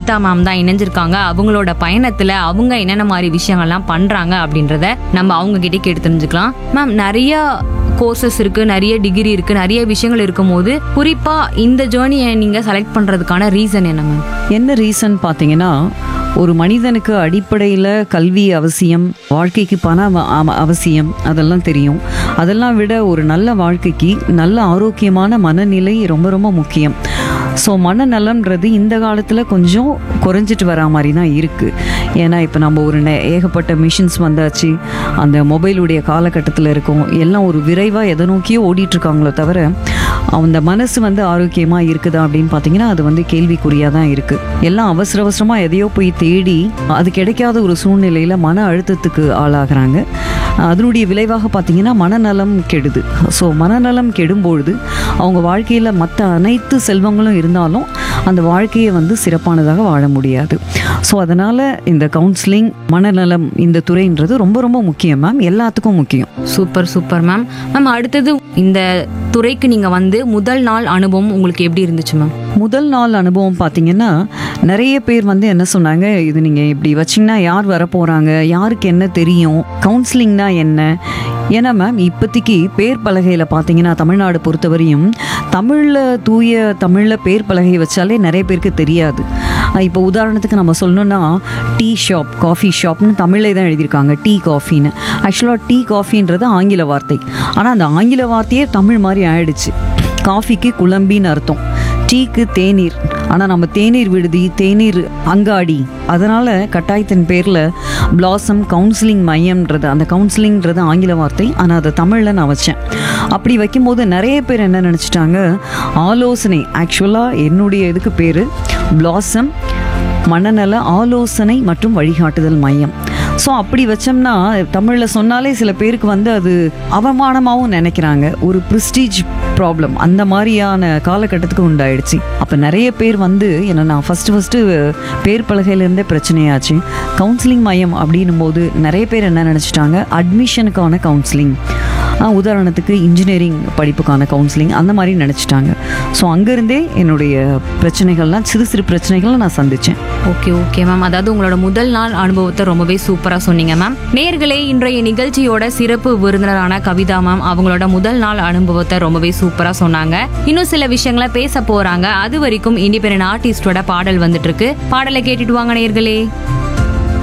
Kavitha ma'am தான் இணைஞ்சிருக்காங்க அவங்களோட பயணத்துல அவங்க என்னென்ன மாதிரி விஷயங்கள்லாம் பண்றாங்க அப்படின்றத நம்ம அவங்க கிட்டே கேட்டு தெரிஞ்சுக்கலாம் மேம் நிறைய கோர்சஸ் இருக்கு நிறைய டிகிரி இருக்கு நிறைய விஷயங்கள் இருக்கும்போது குறிப்பா இந்த ஜேர்னியை நீங்க செலக்ட் பண்றதுக்கான ரீசன் என்ன மேம் என்ன ரீசன் பார்த்தீங்கன்னா ஒரு மனிதனுக்கு அடிப்படையில் கல்வி அவசியம் வாழ்க்கைக்கு பண அவ- அவ- அவசியம் அதெல்லாம் தெரியும் அதெல்லாம் விட ஒரு நல்ல வாழ்க்கைக்கு நல்ல ஆரோக்கியமான மனநிலை ரொம்ப ரொம்ப முக்கியம் ஸோ மனநலம்ன்றது இந்த காலத்தில் கொஞ்சம் குறைஞ்சிட்டு வரா மாதிரி தான் இருக்குது ஏன்னா இப்போ நம்ம ஒரு நெ- ஏகப்பட்ட மிஷின்ஸ் வந்தாச்சு அந்த மொபைலுடைய காலகட்டத்தில் இருக்கோம் எல்லாம் ஒரு விரைவாக எதை நோக்கியோ ஓடிட்டு இருக்காங்களோ தவிர அந்த மனசு வந்து ஆரோக்கியமாக இருக்குதா அப்படின்னு பார்த்தீங்கன்னா அது வந்து கேள்விக்குறியாக தான் இருக்குது எல்லாம் அவசர அவசரமாக எதையோ போய் தேடி அது கிடைக்காத ஒரு சூழ்நிலையில் மன அழுத்தத்துக்கு ஆளாகிறாங்க அதனுடைய விளைவாக பார்த்தீங்கன்னா மனநலம் கெடுது ஸோ மனநலம் கெடும்பொழுது அவங்க வாழ்க்கையில் மற்ற அனைத்து செல்வங்களும் இருந்தாலும் அந்த வாழ்க்கையை வந்து சிறப்பானதாக வாழ முடியாது ஸோ அதனால் இந்த கவுன்சிலிங் மனநலம் இந்த துறைன்றது ரொம்ப ரொம்ப முக்கியம் மேம் எல்லாத்துக்கும் முக்கியம் சூப்பர் சூப்பர் மேம் மேம் அடுத்தது இந்த துறைக்கு நீங்க வந்து முதல் நாள் அனுபவம் உங்களுக்கு எப்படி இருந்துச்சு மேம் முதல் நாள் அனுபவம் பார்த்தீங்கன்னா நிறைய பேர் வந்து என்ன சொன்னாங்க இது நீங்கள் இப்படி வச்சிங்கன்னா யார் வர போகிறாங்க யாருக்கு என்ன தெரியும் கவுன்சிலிங்னா என்ன ஏன்னா மேம் இப்போதைக்கு பேர் பலகையில் பார்த்தீங்கன்னா தமிழ்நாடு பொறுத்தவரையும் தமிழில் தூய தமிழில் பேர் பலகை வச்சாலே நிறைய பேருக்கு தெரியாது அஹ் இப்போ உதாரணத்துக்கு நம்ம சொல்லணும்னா டீ ஷாப் காஃபி ஷாப்னு தமிழ்லே தான் எழுதியிருக்காங்க டீ காஃபின்னு ஆக்சுவலாக டீ காஃபின்றது ஆங்கில வார்த்தை ஆனால் அந்த ஆங்கில வார்த்தையே தமிழ் மாதிரி ஆயிடுச்சு காஃபிக்கு குழம்பின்னு அர்த்தம் டீக்கு தேநீர் ஆனால் நம்ம தேநீர் விடுதி தேநீர் அங்காடி அதனால் கட்டாயத்தின் பேரில் பிளாசம் கவுன்சிலிங் மையம்ன்றது அந்த கவுன்சிலிங்ன்றது ஆங்கில வார்த்தை ஆனால் அதை தமிழில் நான் வச்சேன் அப்படி வைக்கும்போது நிறைய பேர் என்ன நினச்சிட்டாங்க ஆலோசனை ஆக்சுவலாக என்னுடைய இதுக்கு பேர் பிளாசம் மனநல ஆலோசனை மற்றும் வழிகாட்டுதல் மையம் ஸோ அப்படி வச்சோம்னா தமிழில் சொன்னாலே சில பேருக்கு வந்து அது அவமானமாகவும் நினைக்கிறாங்க ஒரு ப்ரிஸ்டீஜ் ப்ராப்ளம் அந்த மாதிரியான காலகட்டத்துக்கு உண்டாயிடுச்சு அப்போ நிறைய பேர் வந்து என்ன நான் ஃபஸ்ட்டு ஃபஸ்ட்டு பேர் பலகையிலேருந்தே பிரச்சனையாச்சு கவுன்சிலிங் மையம் அப்படின்னும் போது நிறைய பேர் என்ன நினச்சிட்டாங்க அட்மிஷனுக்கான கவுன்சிலிங் உதாரணத்துக்கு இன்ஜினியரிங் படிப்புக்கான கவுன்சிலிங் அந்த மாதிரி நினச்சிட்டாங்க ஸோ அங்கேருந்தே என்னுடைய பிரச்சனைகள்லாம் சிறு சிறு பிரச்சனைகளை நான் சந்தித்தேன் ஓகே ஓகே மேம் அதாவது உங்களோட முதல் நாள் அனுபவத்தை ரொம்பவே சூப்பராக சொன்னீங்க மேம் நேர்களே இன்றைய நிகழ்ச்சியோட சிறப்பு விருந்தினரான கவிதா மேம் அவங்களோட முதல் நாள் அனுபவத்தை ரொம்பவே சூப்பராக சொன்னாங்க இன்னும் சில விஷயங்களை பேச போறாங்க அது வரைக்கும் இண்டிபெண்டன்ட் ஆர்டிஸ்டோட பாடல் வந்துட்டு இருக்கு பாடலை கேட்டுட்டு வாங்க நேர்களே